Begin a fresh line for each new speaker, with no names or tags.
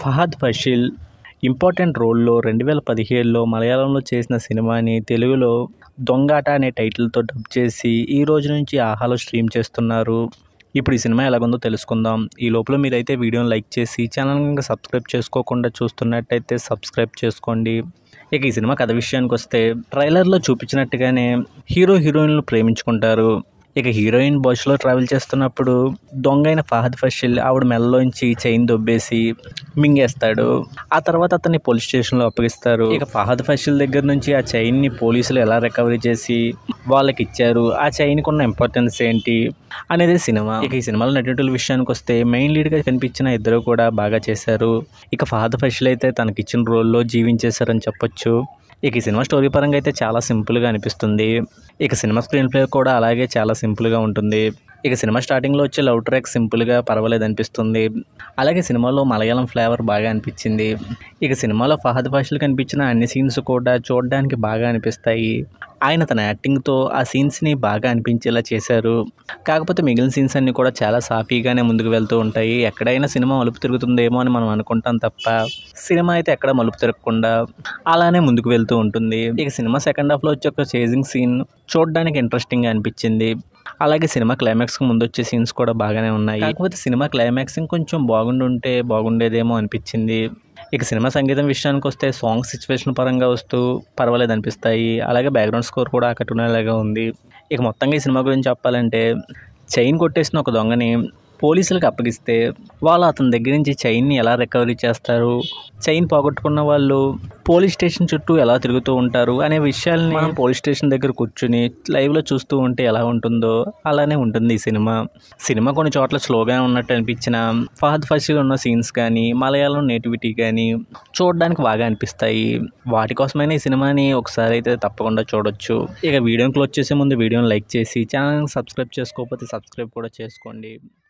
Fahadh ఫషిల్ important రోల్లో రెండు వేల పదిహేడులో మలయాళంలో చేసిన సినిమాని తెలుగులో దొంగాట అనే టైటిల్తో డబ్ చేసి ఈ రోజు నుంచి ఆహాలో స్ట్రీమ్ చేస్తున్నారు ఇప్పుడు ఈ సినిమా ఎలాగుందో తెలుసుకుందాం ఈ లోపల మీరైతే వీడియోని లైక్ చేసి ఛానల్ ఇంకా సబ్స్క్రైబ్ చేసుకోకుండా చూస్తున్నట్టయితే సబ్స్క్రైబ్ చేసుకోండి ఇక ఈ సినిమా కథ విషయానికి వస్తే ట్రైలర్లో చూపించినట్టుగానే హీరో హీరోయిన్లు ప్రేమించుకుంటారు ఇక హీరోయిన్ బస్సులో ట్రావెల్ చేస్తున్నప్పుడు దొంగ అయిన ఫహద్ ఫషిల్ ఆవిడ మెల్లలోంచి చైన్ దొబ్బేసి మింగేస్తాడు ఆ తర్వాత అతన్ని పోలీస్ స్టేషన్లో అప్పగిస్తారు ఇక ఫహద్ ఫషిల్ దగ్గర నుంచి ఆ చైన్ని పోలీసులు ఎలా రికవరీ చేసి వాళ్ళకి ఇచ్చారు ఆ చైన్కి ఉన్న ఇంపార్టెన్స్ ఏంటి అనేది సినిమా ఇక ఈ సినిమాలో నటుల విషయానికి వస్తే మెయిన్ లీడ్గా కనిపించిన ఇద్దరు కూడా బాగా చేశారు ఇక ఫహద్ ఫషిల్ అయితే తనకి ఇచ్చిన రోల్లో జీవించేశారని చెప్పొచ్చు ఇక ఈ సినిమా స్టోరీ పరంగా అయితే చాలా సింపుల్గా అనిపిస్తుంది ఇక సినిమా స్క్రీన్ ప్లే కూడా అలాగే చాలా సింపుల్గా ఉంటుంది ఇక సినిమా స్టార్టింగ్లో వచ్చే లవ్ ట్రాక్ సింపుల్గా పర్వాలేదు అనిపిస్తుంది అలాగే సినిమాలో మలయాళం ఫ్లేవర్ బాగా అనిపించింది ఇక సినిమాలో ఫహద్ ఫాషిల్ కనిపించిన అన్ని సీన్స్ కూడా చూడడానికి బాగా అనిపిస్తాయి ఆయన తన యాక్టింగ్తో ఆ సీన్స్ని బాగా అనిపించేలా చేశారు కాకపోతే మిగిలిన సీన్స్ అన్నీ కూడా చాలా సాఫీగానే ముందుకు వెళ్తూ ఉంటాయి ఎక్కడైనా సినిమా మలుపు తిరుగుతుందేమో అని మనం అనుకుంటాం తప్ప సినిమా అయితే ఎక్కడ మలుపు తిరగకుండా అలానే ముందుకు వెళ్తూ ఉంటుంది ఇక సినిమా సెకండ్ హాఫ్లో వచ్చే ఒక చేజింగ్ సీన్ చూడడానికి ఇంట్రెస్టింగ్గా అనిపించింది అలాగే సినిమా క్లైమాక్స్కి ముందు వచ్చే సీన్స్ కూడా బాగానే ఉన్నాయి కాకపోతే సినిమా క్లైమాక్స్ కొంచెం బాగుండుంటే బాగుండేదేమో అనిపించింది ఇక సినిమా సంగీతం విషయానికి వస్తే సాంగ్ సిచ్యువేషన్ పరంగా వస్తూ పర్వాలేదు అనిపిస్తాయి అలాగే బ్యాక్గ్రౌండ్ స్కోర్ కూడా ఆకట్టుకునేలాగా ఉంది ఇక మొత్తంగా ఈ సినిమా గురించి చెప్పాలంటే చైన్ కొట్టేసిన ఒక దొంగని పోలీసులకు అప్పగిస్తే వాళ్ళు అతని దగ్గర నుంచి చైన్ని ఎలా రికవరీ చేస్తారు చైన్ పోగొట్టుకున్న వాళ్ళు పోలీస్ స్టేషన్ చుట్టూ ఎలా తిరుగుతూ ఉంటారు అనే విషయాల్ని మనం పోలీస్ స్టేషన్ దగ్గర కూర్చుని లైవ్లో చూస్తూ ఉంటే ఎలా ఉంటుందో అలానే ఉంటుంది ఈ సినిమా సినిమా కొన్ని చోట్ల స్లోగా ఉన్నట్టు అనిపించిన ఫహద్ ఫషీల్ ఉన్న సీన్స్ కానీ మలయాళం నేటివిటీ కానీ చూడడానికి బాగా అనిపిస్తాయి వాటి కోసమైనా ఈ సినిమాని ఒకసారి అయితే తప్పకుండా చూడొచ్చు ఇక వీడియోని క్లోజ్ చేసే ముందు వీడియోని లైక్ చేసి ఛానల్ని సబ్స్క్రైబ్ చేసుకోకపోతే సబ్స్క్రైబ్ కూడా చేసుకోండి